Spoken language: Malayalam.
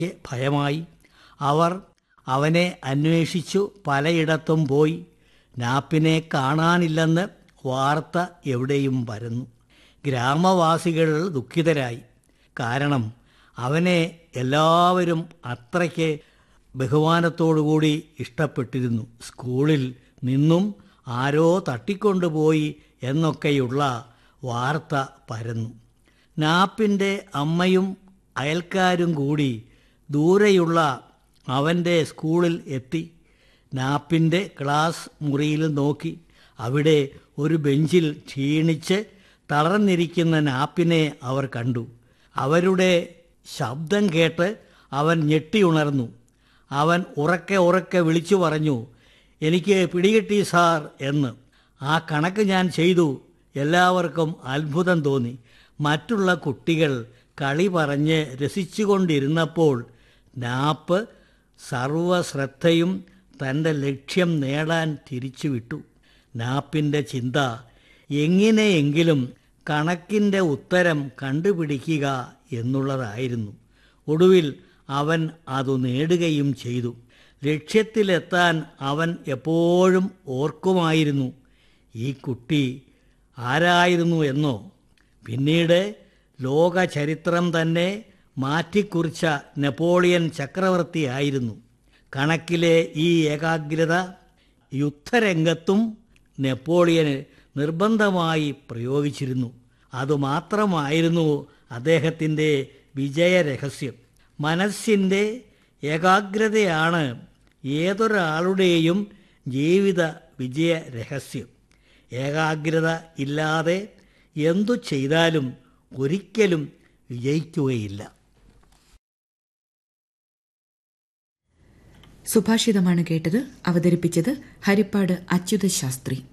ഭയമായി അവർ അവനെ അന്വേഷിച്ചു പലയിടത്തും പോയി നാപ്പിനെ കാണാനില്ലെന്ന് വാർത്ത എവിടെയും പരന്നു ഗ്രാമവാസികൾ ദുഃഖിതരായി കാരണം അവനെ എല്ലാവരും അത്രയ്ക്ക് ബഹുമാനത്തോടുകൂടി ഇഷ്ടപ്പെട്ടിരുന്നു സ്കൂളിൽ നിന്നും ആരോ തട്ടിക്കൊണ്ടുപോയി എന്നൊക്കെയുള്ള വാർത്ത പരന്നു നാപ്പിൻ്റെ അമ്മയും അയൽക്കാരും കൂടി ദൂരെയുള്ള അവൻ്റെ സ്കൂളിൽ എത്തി നാപ്പിൻ്റെ ക്ലാസ് മുറിയിൽ നോക്കി അവിടെ ഒരു ബെഞ്ചിൽ ക്ഷീണിച്ച് തളർന്നിരിക്കുന്ന നാപ്പിനെ അവർ കണ്ടു അവരുടെ ശബ്ദം കേട്ട് അവൻ ഞെട്ടിയുണർന്നു അവൻ ഉറക്കെ ഉറക്കെ വിളിച്ചു പറഞ്ഞു എനിക്ക് പിടികിട്ടി സാർ എന്ന് ആ കണക്ക് ഞാൻ ചെയ്തു എല്ലാവർക്കും അത്ഭുതം തോന്നി മറ്റുള്ള കുട്ടികൾ കളി പറഞ്ഞ് രസിച്ചുകൊണ്ടിരുന്നപ്പോൾ നാപ്പ് സർവശ്രദ്ധയും തൻ്റെ ലക്ഷ്യം നേടാൻ തിരിച്ചുവിട്ടു നാപ്പിൻ്റെ ചിന്ത എങ്ങനെയെങ്കിലും കണക്കിൻ്റെ ഉത്തരം കണ്ടുപിടിക്കുക എന്നുള്ളതായിരുന്നു ഒടുവിൽ അവൻ അതു നേടുകയും ചെയ്തു ലക്ഷ്യത്തിലെത്താൻ അവൻ എപ്പോഴും ഓർക്കുമായിരുന്നു ഈ കുട്ടി ആരായിരുന്നു എന്നോ പിന്നീട് ലോക ചരിത്രം തന്നെ മാറ്റിക്കുറിച്ച നെപ്പോളിയൻ ചക്രവർത്തിയായിരുന്നു കണക്കിലെ ഈ ഏകാഗ്രത യുദ്ധരംഗത്തും നെപ്പോളിയന് നിർബന്ധമായി പ്രയോഗിച്ചിരുന്നു അതുമാത്രമായിരുന്നു അദ്ദേഹത്തിൻ്റെ വിജയരഹസ്യം മനസ്സിൻ്റെ ഏകാഗ്രതയാണ് ഏതൊരാളുടെയും ജീവിത വിജയ രഹസ്യം ഏകാഗ്രത ഇല്ലാതെ എന്തു ചെയ്താലും ഒരിക്കലും വിജയിക്കുകയില്ല സുഭാഷിതമാണ് കേട്ടത് അവതരിപ്പിച്ചത് ഹരിപ്പാട് അച്യുത ശാസ്ത്രി